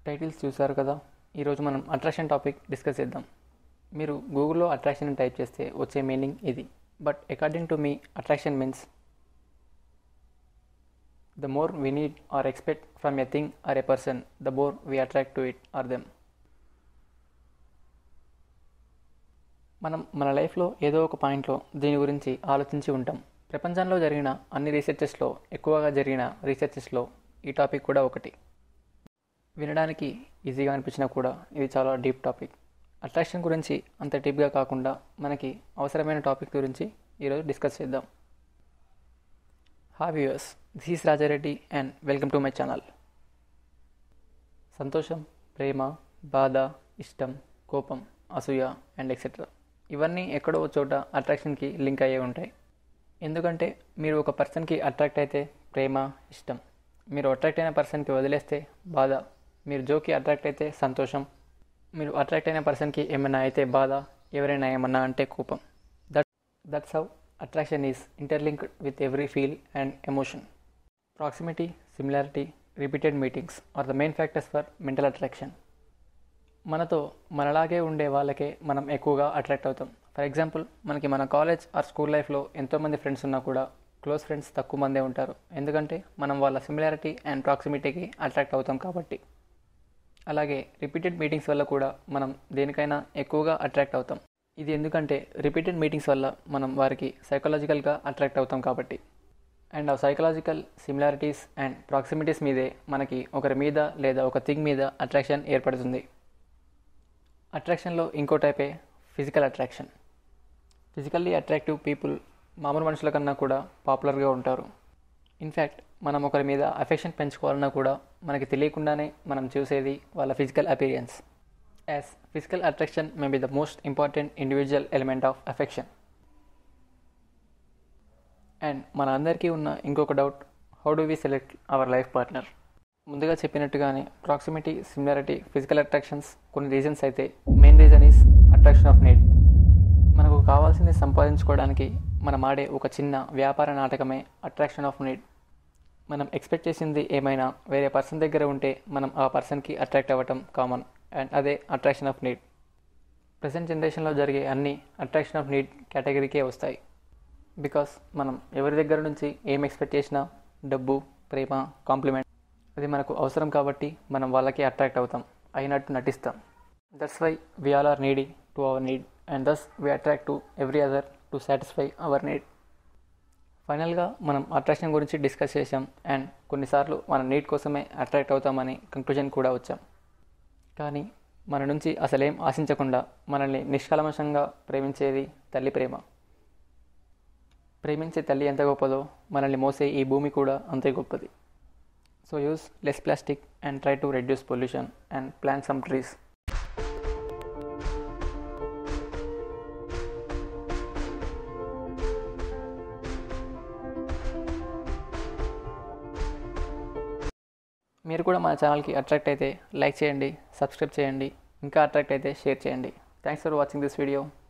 titles చూసారు కదా ఈరోజు మనం అట్రాక్షన్ టాపిక్ డిస్కస్ చేద్దాం మీరు గూగుల్లో అట్రాక్షన్ అని టైప్ చేస్తే వచ్చే మీనింగ్ ఇది but according to me attraction means the more we need or expect from a thing or a person the more we attract to it or them మనం మన లైఫ్లో ఏదో ఒక పాయింట్లో దీని గురించి ఆలోచించి ఉంటాం ప్రపంచంలో జరిగిన అన్ని రీసెర్చెస్లో ఎక్కువగా జరిగిన రీసెర్చెస్లో ఈ టాపిక్ కూడా ఒకటి వినడానికి ఈజీగా అనిపించినా కూడా ఇది చాలా డీప్ టాపిక్ అట్రాక్షన్ గురించి అంత డీప్గా కాకుండా మనకి అవసరమైన టాపిక్ గురించి ఈరోజు డిస్కస్ చేద్దాం హా viewers this is Rajareddy and welcome to my channel సంతోషం ప్రేమ బాధ ఇష్టం కోపం అసూయ అండ్ ఎక్సెట్రా ఇవన్నీ ఎక్కడో ఒక చోట అట్రాక్షన్కి లింక్ అయ్యే ఉంటాయి ఎందుకంటే మీరు ఒక పర్సన్కి అట్రాక్ట్ అయితే ప్రేమ ఇష్టం మీరు అట్రాక్ట్ అయిన పర్సన్కి వదిలేస్తే బాధ మీరు జోకి అట్రాక్ట్ అయితే సంతోషం మీరు అట్రాక్ట్ అయిన పర్సన్కి ఏమైనా అయితే బాధ ఎవరైనా ఏమన్నా అంటే కోపం that that's how attraction is interlinked with every feel and emotion proximity similarity repeated meetings are the main factors for mental attraction మనతో మనలాగే ఉండే వాళ్ళకే మనం ఎక్కువగా అట్రాక్ట్ అవుతాం ఫర్ ఎగ్జాంపుల్ మనకి మన కాలేజ్ ఆర్ స్కూల్ లైఫ్లో ఎంతోమంది ఫ్రెండ్స్ ఉన్నా కూడా క్లోజ్ ఫ్రెండ్స్ తక్కువ మందే ఉంటారు ఎందుకంటే మనం వాళ్ళ సిమిలారిటీ అండ్ ప్రాక్సిమిటీకి అట్రాక్ట్ అవుతాం కాబట్టి అలాగే రిపీటెడ్ మీటింగ్స్ వల్ల కూడా మనం దేనికైనా ఎక్కువగా అట్రాక్ట్ అవుతాం ఇది ఎందుకంటే రిపీటెడ్ మీటింగ్స్ వల్ల మనం వారికి సైకలాజికల్గా అట్రాక్ట్ అవుతాం కాబట్టి అండ్ ఆ సైకలాజికల్ సిమిలారిటీస్ అండ్ ప్రాక్సిమిటీస్ మీదే మనకి ఒకరి మీద లేదా ఒక థింగ్ మీద అట్రాక్షన్ ఏర్పడుతుంది అట్రాక్షన్లో ఇంకో టైపే physical attraction physically attractive people మామూలు మనుషుల కన్నా కూడా పాపులర్గా ఉంటారు ఇన్ఫ్యాక్ట్ మనం ఒకరి మీద అఫెక్షన్ పెంచుకోవాలన్నా కూడా మనకి తెలియకుండానే మనం చూసేది వాళ్ళ physical appearance as physical attraction may be the most important individual element of affection and మన అందరికీ ఉన్న ఇంకొక doubt how do we select our life partner ముందుగా చెప్పినట్టుగానే ప్రాక్సిమిటీ సిమిలారిటీ ఫిజికల్ అట్రాక్షన్స్ కొన్ని రీజన్స్ అయితే main reason is attraction of need మనకు కావాల్సింది సంపాదించుకోవడానికి మనం ఆడే ఒక చిన్న వ్యాపార నాటకమే అట్రాక్షన్ ఆఫ్ నీడ్ మనం ఎక్స్పెక్ట్ చేసింది ఏమైనా వేరే పర్సన్ దగ్గర ఉంటే మనం ఆ పర్సన్కి అట్రాక్ట్ అవ్వటం కామన్ అండ్ అదే అట్రాక్షన్ ఆఫ్ నీడ్ ప్రజెంట్ జనరేషన్లో జరిగే అన్ని అట్రాక్షన్ ఆఫ్ నీడ్ కేటగిరీకే వస్తాయి బికాస్ మనం ఎవరి దగ్గర నుంచి ఏం ఎక్స్పెక్ట్ చేసినా డబ్బు ప్రేమ కాంప్లిమెంట్ అది మనకు అవసరం కాబట్టి మనం వాళ్ళకి అట్రాక్ట్ అవుతాం అయినట్టు నటిస్తాం that's why we all are needy to our need and thus we attract to each other to satisfy our need ఫైనల్గా మనం అట్రాక్షన్ గురించి డిస్కస్ చేసాం అండ్ కొన్నిసార్లు మన నీడ్ కోసమే అట్రాక్ట్ అవుతామని కంక్లూజన్ కూడా వచ్చాం కానీ మన నుంచి అసలేం ఆశించకుండా మనల్ని నిష్కల్మషంగా ప్రేమించేది తల్లి ప్రేమ ప్రేమించే తల్లి ఎంత గొప్పదో మనల్ని మోసే ఈ భూమి కూడా అంతే గొప్పది so use less plastic and try to reduce pollution and plant some trees మీరు కూడా మన ఛానల్కి అట్రాక్ట్ అయితే లైక్ చేయండి సబ్స్క్రైబ్ చేయండి ఇంకా అట్రాక్ట్ అయితే షేర్ చేయండి thanks for watching this video